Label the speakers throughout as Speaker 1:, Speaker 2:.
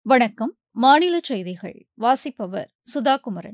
Speaker 1: வணக்கம் மாநில செய்திகள் வாசிப்பவர் சுதா குமரன்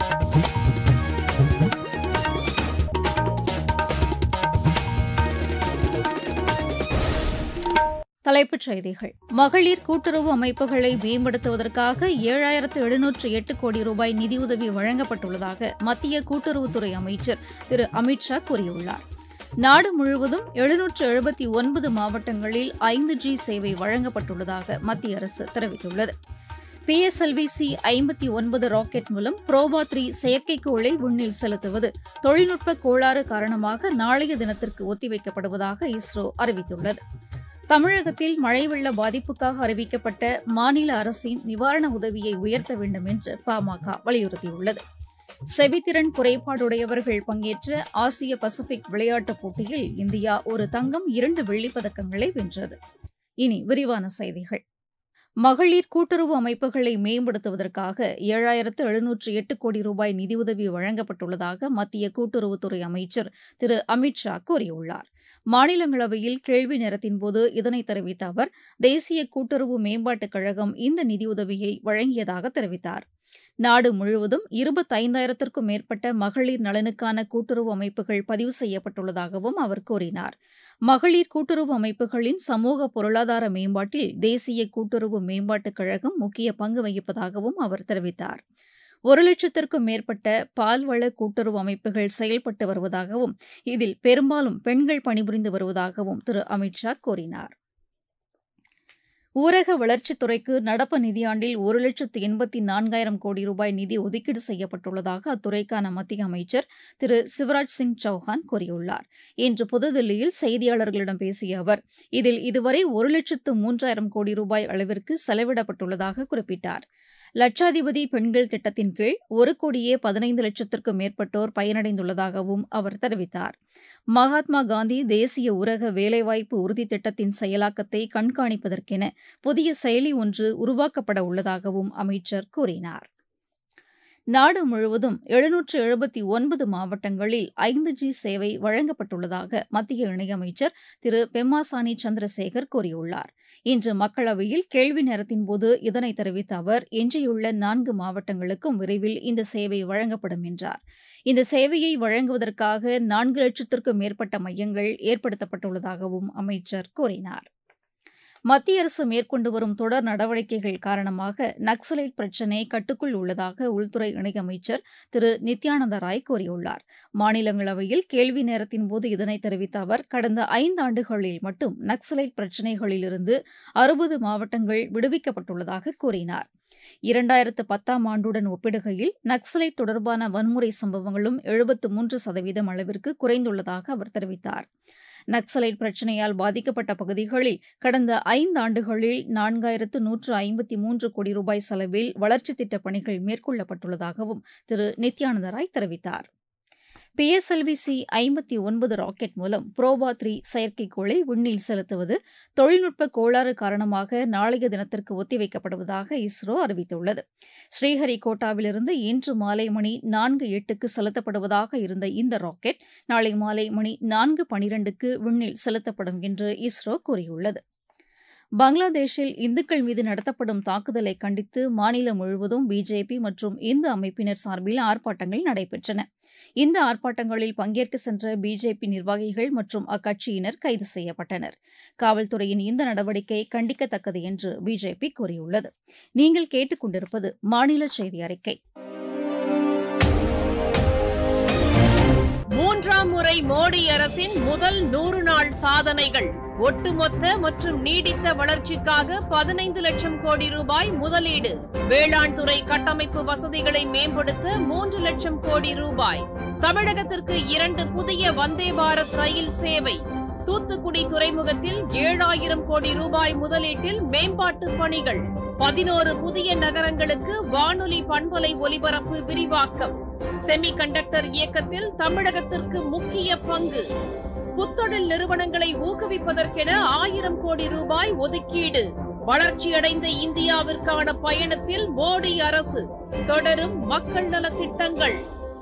Speaker 1: தலைப்புச் செய்திகள் மகளிர் கூட்டுறவு அமைப்புகளை மேம்படுத்துவதற்காக ஏழாயிரத்து எழுநூற்று எட்டு கோடி ரூபாய் நிதியுதவி வழங்கப்பட்டுள்ளதாக மத்திய கூட்டுறவுத்துறை அமைச்சர் திரு அமித் ஷா கூறியுள்ளார் நாடு முழுவதும் எழுநூற்று எழுபத்தி ஒன்பது மாவட்டங்களில் ஐந்து ஜி சேவை வழங்கப்பட்டுள்ளதாக மத்திய அரசு தெரிவித்துள்ளது பிஎஸ்எல்வி சி ஐம்பத்தி ஒன்பது ராக்கெட் மூலம் புரோபா த்ரீ செயற்கைக்கோளை விண்ணில் செலுத்துவது தொழில்நுட்ப கோளாறு காரணமாக நாளைய தினத்திற்கு ஒத்திவைக்கப்படுவதாக இஸ்ரோ அறிவித்துள்ளது தமிழகத்தில் மழை வெள்ள பாதிப்புக்காக அறிவிக்கப்பட்ட மாநில அரசின் நிவாரண உதவியை உயர்த்த வேண்டும் என்று பாமக வலியுறுத்தியுள்ளது செவித்திறன் குறைபாடுடையவர்கள் பங்கேற்ற ஆசிய பசிபிக் விளையாட்டுப் போட்டியில் இந்தியா ஒரு தங்கம் இரண்டு வெள்ளிப் பதக்கங்களை வென்றது இனி விரிவான செய்திகள் மகளிர் கூட்டுறவு அமைப்புகளை மேம்படுத்துவதற்காக ஏழாயிரத்து எழுநூற்று எட்டு கோடி ரூபாய் நிதியுதவி வழங்கப்பட்டுள்ளதாக மத்திய கூட்டுறவுத்துறை அமைச்சர் திரு அமித் ஷா கூறியுள்ளார் மாநிலங்களவையில் கேள்வி நேரத்தின்போது இதனை தெரிவித்த அவர் தேசிய கூட்டுறவு மேம்பாட்டுக் கழகம் இந்த நிதியுதவியை வழங்கியதாக தெரிவித்தார் நாடு முழுவதும் இருபத்தைந்தாயிரத்திற்கும் மேற்பட்ட மகளிர் நலனுக்கான கூட்டுறவு அமைப்புகள் பதிவு செய்யப்பட்டுள்ளதாகவும் அவர் கூறினார் மகளிர் கூட்டுறவு அமைப்புகளின் சமூக பொருளாதார மேம்பாட்டில் தேசிய கூட்டுறவு மேம்பாட்டுக் கழகம் முக்கிய பங்கு வகிப்பதாகவும் அவர் தெரிவித்தார் ஒரு லட்சத்திற்கும் மேற்பட்ட பால்வள கூட்டுறவு அமைப்புகள் செயல்பட்டு வருவதாகவும் இதில் பெரும்பாலும் பெண்கள் பணிபுரிந்து வருவதாகவும் திரு அமித் ஷா கூறினார் ஊரக வளர்ச்சித்துறைக்கு நடப்பு நிதியாண்டில் ஒரு லட்சத்து எண்பத்தி நான்காயிரம் கோடி ரூபாய் நிதி ஒதுக்கீடு செய்யப்பட்டுள்ளதாக அத்துறைக்கான மத்திய அமைச்சர் திரு சிவராஜ் சிங் சௌஹான் கூறியுள்ளார் இன்று புதுதில்லியில் செய்தியாளர்களிடம் பேசிய அவர் இதில் இதுவரை ஒரு லட்சத்து மூன்றாயிரம் கோடி ரூபாய் அளவிற்கு செலவிடப்பட்டுள்ளதாக குறிப்பிட்டார் லட்சாதிபதி பெண்கள் திட்டத்தின் கீழ் ஒரு கோடியே பதினைந்து லட்சத்திற்கும் மேற்பட்டோர் பயனடைந்துள்ளதாகவும் அவர் தெரிவித்தார் மகாத்மா காந்தி தேசிய ஊரக வேலைவாய்ப்பு உறுதி திட்டத்தின் செயலாக்கத்தை கண்காணிப்பதற்கென புதிய செயலி ஒன்று உருவாக்கப்பட உள்ளதாகவும் அமைச்சர் கூறினார் நாடு முழுவதும் எழுநூற்று எழுபத்தி ஒன்பது மாவட்டங்களில் ஐந்து ஜி சேவை வழங்கப்பட்டுள்ளதாக மத்திய இணையமைச்சர் திரு பெம்மாசானி சந்திரசேகர் கூறியுள்ளார் இன்று மக்களவையில் கேள்வி நேரத்தின்போது இதனை தெரிவித்த அவர் எஞ்சியுள்ள நான்கு மாவட்டங்களுக்கும் விரைவில் இந்த சேவை வழங்கப்படும் என்றார் இந்த சேவையை வழங்குவதற்காக நான்கு லட்சத்திற்கும் மேற்பட்ட மையங்கள் ஏற்படுத்தப்பட்டுள்ளதாகவும் அமைச்சர் கூறினார் மத்திய அரசு மேற்கொண்டு வரும் தொடர் நடவடிக்கைகள் காரணமாக நக்சலைட் பிரச்சினை கட்டுக்குள் உள்ளதாக உள்துறை இணையமைச்சர் திரு நித்யானந்த ராய் கூறியுள்ளார் மாநிலங்களவையில் கேள்வி நேரத்தின்போது இதனை தெரிவித்த அவர் கடந்த ஐந்தாண்டுகளில் மட்டும் நக்சலைட் பிரச்சினைகளிலிருந்து அறுபது மாவட்டங்கள் விடுவிக்கப்பட்டுள்ளதாக கூறினார் இரண்டாயிரத்து பத்தாம் ஆண்டுடன் ஒப்பிடுகையில் நக்சலைட் தொடர்பான வன்முறை சம்பவங்களும் எழுபத்து மூன்று சதவீதம் அளவிற்கு குறைந்துள்ளதாக அவர் தெரிவித்தார் நக்சலைட் பிரச்சினையால் பாதிக்கப்பட்ட பகுதிகளில் கடந்த ஐந்தாண்டுகளில் நான்காயிரத்து நூற்று ஐம்பத்தி மூன்று கோடி ரூபாய் செலவில் வளர்ச்சித் திட்டப் பணிகள் மேற்கொள்ளப்பட்டுள்ளதாகவும் திரு நித்யானந்த ராய் தெரிவித்தார் பிஎஸ்எல்வி சி ஐம்பத்தி ஒன்பது ராக்கெட் மூலம் புரோபா த்ரீ செயற்கைக்கோளை விண்ணில் செலுத்துவது தொழில்நுட்ப கோளாறு காரணமாக நாளைய தினத்திற்கு ஒத்திவைக்கப்படுவதாக இஸ்ரோ அறிவித்துள்ளது ஸ்ரீஹரிகோட்டாவிலிருந்து இன்று மாலை மணி நான்கு எட்டுக்கு செலுத்தப்படுவதாக இருந்த இந்த ராக்கெட் நாளை மாலை மணி நான்கு பனிரெண்டுக்கு விண்ணில் செலுத்தப்படும் என்று இஸ்ரோ கூறியுள்ளது பங்களாதேஷில் இந்துக்கள் மீது நடத்தப்படும் தாக்குதலை கண்டித்து மாநிலம் முழுவதும் பிஜேபி மற்றும் இந்து அமைப்பினர் சார்பில் ஆர்ப்பாட்டங்கள் நடைபெற்றன இந்த ஆர்ப்பாட்டங்களில் பங்கேற்க சென்ற பிஜேபி நிர்வாகிகள் மற்றும் அக்கட்சியினர் கைது செய்யப்பட்டனர் காவல்துறையின் இந்த நடவடிக்கை கண்டிக்கத்தக்கது என்று பிஜேபி கூறியுள்ளது நீங்கள் கேட்டுக்கொண்டிருப்பது மாநில செய்தி அறிக்கை
Speaker 2: மூன்றாம் முறை மோடி அரசின் முதல் நூறு நாள் சாதனைகள் ஒட்டுமொத்த மற்றும் நீடித்த வளர்ச்சிக்காக பதினைந்து லட்சம் கோடி ரூபாய் முதலீடு வேளாண் துறை கட்டமைப்பு வசதிகளை மேம்படுத்த மூன்று லட்சம் கோடி ரூபாய் தமிழகத்திற்கு இரண்டு புதிய வந்தே பாரத் ரயில் சேவை தூத்துக்குடி துறைமுகத்தில் ஏழாயிரம் கோடி ரூபாய் முதலீட்டில் மேம்பாட்டு பணிகள் பதினோரு புதிய நகரங்களுக்கு வானொலி பண்பலை ஒலிபரப்பு விரிவாக்கம் செமி கண்டக்டர் இயக்கத்தில் தமிழகத்திற்கு முக்கிய பங்கு புத்தொழில் நிறுவனங்களை ஊக்குவிப்பதற்கென ஆயிரம் கோடி ரூபாய் ஒதுக்கீடு வளர்ச்சியடைந்த இந்தியாவிற்கான பயணத்தில் மோடி அரசு தொடரும் மக்கள் நலத் திட்டங்கள்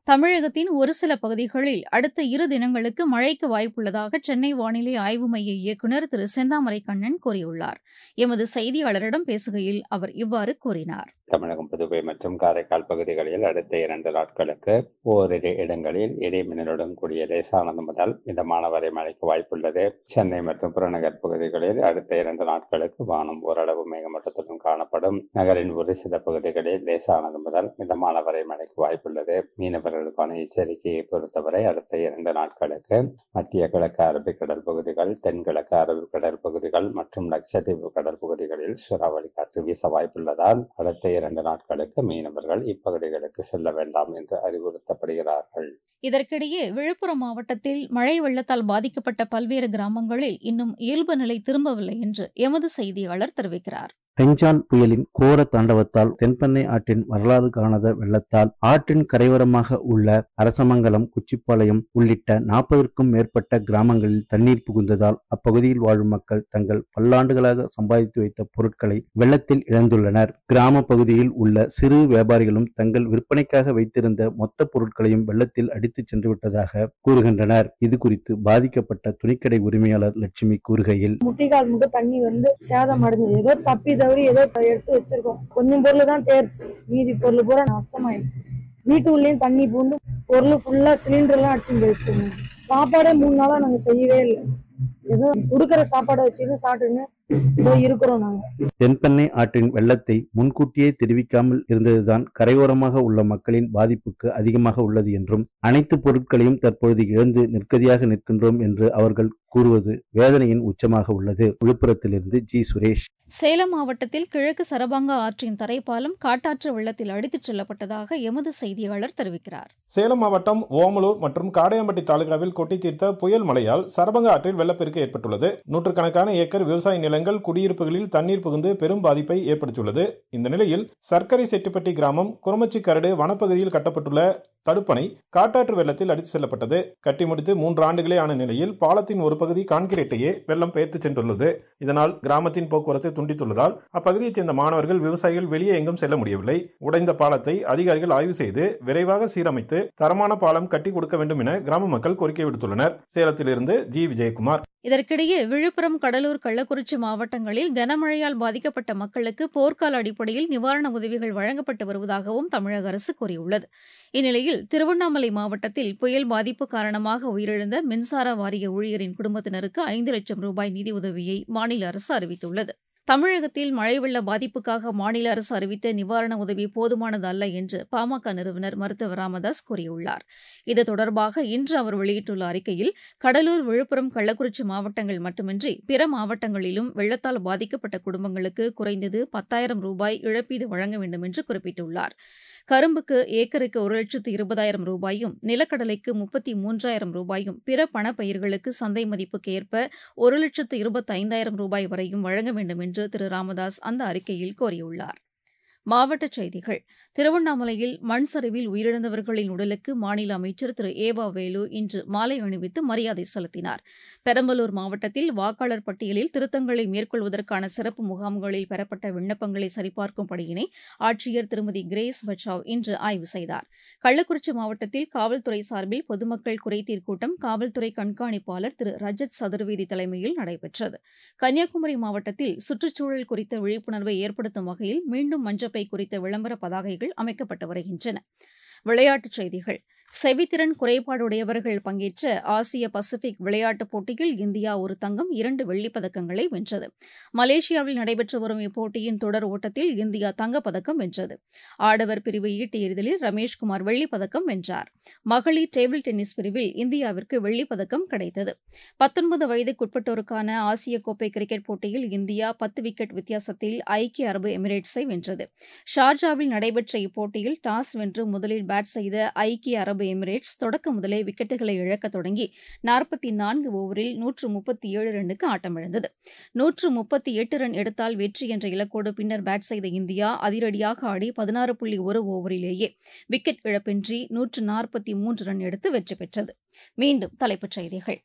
Speaker 1: தமிழகத்தின் ஒரு சில பகுதிகளில் அடுத்த இரு தினங்களுக்கு மழைக்கு வாய்ப்புள்ளதாக சென்னை வானிலை ஆய்வு மைய இயக்குநர் திரு செந்தாமரை கண்ணன் கூறியுள்ளார் எமது செய்தியாளரிடம் பேசுகையில் அவர் இவ்வாறு கூறினார்
Speaker 3: தமிழகம் புதுவை மற்றும் காரைக்கால் பகுதிகளில் அடுத்த இரண்டு நாட்களுக்கு ஓரிரு இடங்களில் இடைமின்னலுடன் கூடிய லேசானது முதல் மிதமான வரை மழைக்கு வாய்ப்புள்ளது சென்னை மற்றும் புறநகர் பகுதிகளில் அடுத்த இரண்டு நாட்களுக்கு வானம் ஓரளவு மேகமூட்டத்துடன் காணப்படும் நகரின் ஒரு சில பகுதிகளில் லேசானது முதல் மிதமான வரை மழைக்கு வாய்ப்புள்ளது மீனவர்களுக்கான எச்சரிக்கையை பொறுத்தவரை அடுத்த இரண்டு நாட்களுக்கு மத்திய கிழக்கு அரபிக்கடல் பகுதிகள் தென்கிழக்கு அரபிக்கடல் பகுதிகள் மற்றும் லட்சத்தீவு கடல் பகுதிகளில் சூறாவளி காற்று வீச வாய்ப்புள்ளதால் அடுத்த இரண்டு நாட்களுக்கு மீனவர்கள் இப்பகுதிகளுக்கு செல்ல வேண்டாம் என்று அறிவுறுத்தப்படுகிறார்கள்
Speaker 1: இதற்கிடையே விழுப்புரம் மாவட்டத்தில் மழை வெள்ளத்தால் பாதிக்கப்பட்ட பல்வேறு கிராமங்களில் இன்னும் இயல்பு நிலை திரும்பவில்லை என்று எமது செய்தியாளர் தெரிவிக்கிறார்
Speaker 4: பெஞ்சான் புயலின் கோர தாண்டவத்தால் தென்பெண்ணை ஆற்றின் வரலாறு காணாத வெள்ளத்தால் ஆற்றின் கரையோரமாக உள்ள அரசமங்கலம் குச்சிப்பாளையம் உள்ளிட்ட நாற்பதற்கும் மேற்பட்ட கிராமங்களில் தண்ணீர் புகுந்ததால் அப்பகுதியில் வாழும் மக்கள் தங்கள் பல்லாண்டுகளாக சம்பாதித்து வைத்த பொருட்களை வெள்ளத்தில் இழந்துள்ளனர் கிராம பகுதியில் உள்ள சிறு வியாபாரிகளும் தங்கள் விற்பனைக்காக வைத்திருந்த மொத்த பொருட்களையும் வெள்ளத்தில் அடித்துச் சென்று விட்டதாக கூறுகின்றனர் இது குறித்து பாதிக்கப்பட்ட துணிக்கடை உரிமையாளர் லட்சுமி கூறுகையில்
Speaker 5: முட்டிக்கால் மட்டும் தண்ணி வந்து சேதம் அடைஞ்சது ஏதோ தப்பி தவறி ஏதோ எடுத்து வச்சிருக்கோம் கொஞ்சம் பொருள் தான் தேர்ச்சு மீதி பொருள் பூரா நஷ்டமாயிடுச்சு வீட்டு உள்ளேயும் தண்ணி பூந்து பொருள் ஃபுல்லா சிலிண்டர் எல்லாம் அடிச்சு போயிடுச்சு சாப்பாடே மூணு நாளா நாங்க செய்யவே இல்லை ஏதோ கொடுக்குற சாப்பாடை வச்சுன்னு சாப்பிட்டுன்னு இதோ இருக்கிறோம் நாங்க
Speaker 4: தென்பெண்ணை ஆற்றின் வெள்ளத்தை முன்கூட்டியே தெரிவிக்காமல் இருந்ததுதான் கரையோரமாக உள்ள மக்களின் பாதிப்புக்கு அதிகமாக உள்ளது என்றும் அனைத்து பொருட்களையும் தற்பொழுது இழந்து நிற்கதியாக நிற்கின்றோம் என்று அவர்கள் கூறுவது வேதனையின் உச்சமாக உள்ளது விழுப்புரத்திலிருந்து ஜி சுரேஷ்
Speaker 1: சேலம் மாவட்டத்தில் கிழக்கு சரபாங்கா ஆற்றின் தரைப்பாலம் காட்டாற்று வெள்ளத்தில் அடித்துச் செல்லப்பட்டதாக எமது செய்தியாளர் தெரிவிக்கிறார்
Speaker 6: சேலம் மாவட்டம் ஓமலூர் மற்றும் காடையாம்பட்டி தாலுகாவில் கொட்டி தீர்த்த புயல் மழையால் சரபங்க ஆற்றில் வெள்ளப்பெருக்கு ஏற்பட்டுள்ளது நூற்றுக்கணக்கான ஏக்கர் விவசாய நிலங்கள் குடியிருப்புகளில் தண்ணீர் புகுந்து பெரும் பாதிப்பை ஏற்படுத்தியுள்ளது இந்த நிலையில் சர்க்கரை செட்டிப்பட்டி கிராமம் குரமச்சி கரடு வனப்பகுதியில் கட்டப்பட்டுள்ள தடுப்பணை காட்டாற்று வெள்ளத்தில் அடித்து செல்லப்பட்டது கட்டி முடித்து மூன்று ஆண்டுகளே ஆன நிலையில் பாலத்தின் ஒரு பகுதி கான்கிரீட்டையே வெள்ளம் பெயர்த்து சென்றுள்ளது இதனால் கிராமத்தின் போக்குவரத்து துண்டித்துள்ளதால் அப்பகுதியைச் சேர்ந்த மாணவர்கள் விவசாயிகள் வெளியே எங்கும் செல்ல முடியவில்லை உடைந்த பாலத்தை அதிகாரிகள் ஆய்வு செய்து விரைவாக சீரமைத்து தரமான பாலம் கட்டி கொடுக்க வேண்டும் என கிராம மக்கள் கோரிக்கை விடுத்துள்ளனர் சேலத்திலிருந்து ஜி விஜயகுமார்
Speaker 1: இதற்கிடையே விழுப்புரம் கடலூர் கள்ளக்குறிச்சி மாவட்டங்களில் கனமழையால் பாதிக்கப்பட்ட மக்களுக்கு போர்க்கால அடிப்படையில் நிவாரண உதவிகள் வழங்கப்பட்டு வருவதாகவும் தமிழக அரசு கூறியுள்ளது இந்நிலையில் திருவண்ணாமலை மாவட்டத்தில் புயல் பாதிப்பு காரணமாக உயிரிழந்த மின்சார வாரிய ஊழியரின் குடும்பத்தினருக்கு ஐந்து லட்சம் ரூபாய் நிதியுதவியை மாநில அரசு அறிவித்துள்ளது தமிழகத்தில் மழை வெள்ள பாதிப்புக்காக மாநில அரசு அறிவித்த நிவாரண உதவி போதுமானது அல்ல என்று பாமக நிறுவனர் மருத்துவர் ராமதாஸ் கூறியுள்ளார் இது தொடர்பாக இன்று அவர் வெளியிட்டுள்ள அறிக்கையில் கடலூர் விழுப்புரம் கள்ளக்குறிச்சி மாவட்டங்கள் மட்டுமின்றி பிற மாவட்டங்களிலும் வெள்ளத்தால் பாதிக்கப்பட்ட குடும்பங்களுக்கு குறைந்தது பத்தாயிரம் ரூபாய் இழப்பீடு வழங்க வேண்டும் என்று குறிப்பிட்டுள்ளார் கரும்புக்கு ஏக்கருக்கு ஒரு லட்சத்து இருபதாயிரம் ரூபாயும் நிலக்கடலைக்கு முப்பத்தி மூன்றாயிரம் ரூபாயும் பிற பணப்பயிர்களுக்கு சந்தை மதிப்புக்கு ஏற்ப ஒரு லட்சத்து இருபத்தைந்தாயிரம் ரூபாய் வரையும் வழங்க வேண்டும் என்று திரு ராமதாஸ் அந்த அறிக்கையில் கோரியுள்ளார் மாவட்டச் செய்திகள் திருவண்ணாமலையில் மண் சரிவில் உயிரிழந்தவர்களின் உடலுக்கு மாநில அமைச்சர் திரு ஏவா வேலு இன்று மாலை அணிவித்து மரியாதை செலுத்தினார் பெரம்பலூர் மாவட்டத்தில் வாக்காளர் பட்டியலில் திருத்தங்களை மேற்கொள்வதற்கான சிறப்பு முகாம்களில் பெறப்பட்ட விண்ணப்பங்களை சரிபார்க்கும் பணியினை ஆட்சியர் திருமதி கிரேஸ் பச்சாவ் இன்று ஆய்வு செய்தார் கள்ளக்குறிச்சி மாவட்டத்தில் காவல்துறை சார்பில் பொதுமக்கள் குறைதீர் கூட்டம் காவல்துறை கண்காணிப்பாளர் திரு ரஜத் சதுர்வேதி தலைமையில் நடைபெற்றது கன்னியாகுமரி மாவட்டத்தில் சுற்றுச்சூழல் குறித்த விழிப்புணர்வை ஏற்படுத்தும் வகையில் மீண்டும் மஞ்சப்பை குறித்த விளம்பர பதாகைகள் அமைக்கப்பட்டு வருகின்றன விளையாட்டுச் செய்திகள் செவித்திறன் குறைபாடுடையவர்கள் பங்கேற்ற ஆசிய பசிபிக் விளையாட்டுப் போட்டியில் இந்தியா ஒரு தங்கம் இரண்டு வெள்ளிப் பதக்கங்களை வென்றது மலேசியாவில் நடைபெற்று வரும் இப்போட்டியின் தொடர் ஓட்டத்தில் இந்தியா தங்கப்பதக்கம் வென்றது ஆடவர் பிரிவு ஈட்டி எறிதலில் ரமேஷ்குமார் வெள்ளிப் பதக்கம் வென்றார் மகளிர் டேபிள் டென்னிஸ் பிரிவில் இந்தியாவிற்கு வெள்ளிப் பதக்கம் கிடைத்தது பத்தொன்பது வயதுக்குட்பட்டோருக்கான ஆசிய கோப்பை கிரிக்கெட் போட்டியில் இந்தியா பத்து விக்கெட் வித்தியாசத்தில் ஐக்கிய அரபு எமிரேட்ஸை வென்றது ஷார்ஜாவில் நடைபெற்ற இப்போட்டியில் டாஸ் வென்று முதலில் பேட் செய்த ஐக்கிய அரபு எமிரேட்ஸ் தொடக்க முதலே விக்கெட்டுகளை இழக்கத் தொடங்கி நாற்பத்தி நான்கு ஓவரில் நூற்று முப்பத்தி ஏழு ரன்னுக்கு ஆட்டமிழந்தது நூற்று முப்பத்தி எட்டு ரன் எடுத்தால் வெற்றி என்ற இலக்கோடு பின்னர் பேட் செய்த இந்தியா அதிரடியாக ஆடி பதினாறு புள்ளி ஒரு ஓவரிலேயே விக்கெட் இழப்பின்றி நூற்று நாற்பத்தி மூன்று ரன் எடுத்து வெற்றி பெற்றது மீண்டும் தலைப்புச் செய்திகள்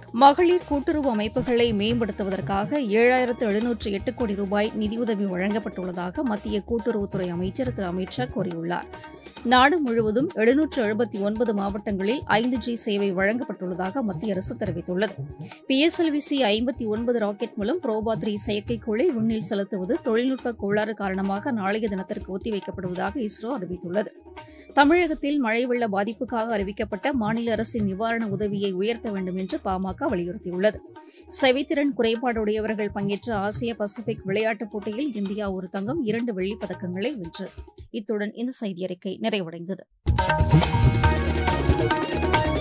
Speaker 1: மகளிர் கூட்டுறவு அமைப்புகளை மேம்படுத்துவதற்காக ஏழாயிரத்து எழுநூற்று எட்டு கோடி ரூபாய் நிதியுதவி வழங்கப்பட்டுள்ளதாக மத்திய கூட்டுறவுத்துறை அமைச்சர் திரு அமித் ஷா கூறியுள்ளார் நாடு முழுவதும் எழுநூற்று எழுபத்தி ஒன்பது மாவட்டங்களில் ஐந்து ஜி சேவை வழங்கப்பட்டுள்ளதாக மத்திய அரசு தெரிவித்துள்ளது பிஎஸ்எல்வி சி ஐம்பத்தி ஒன்பது ராக்கெட் மூலம் புரோபா த்ரீ செயற்கைக்கோளை விண்ணில் செலுத்துவது தொழில்நுட்ப கோளாறு காரணமாக நாளைய தினத்திற்கு ஒத்திவைக்கப்படுவதாக இஸ்ரோ அறிவித்துள்ளது தமிழகத்தில் மழை வெள்ள பாதிப்புக்காக அறிவிக்கப்பட்ட மாநில அரசின் நிவாரண உதவியை உயர்த்த வேண்டும் என்று பாமக வலியுறுத்தியுள்ளது செவித்திறன் குறைபாடுடையவர்கள் பங்கேற்ற ஆசிய பசிபிக் விளையாட்டுப் போட்டியில் இந்தியா ஒரு தங்கம் இரண்டு வெள்ளிப் பதக்கங்களை வென்றது இத்துடன் இந்த செய்தியறிக்கை நிறைவடைந்தது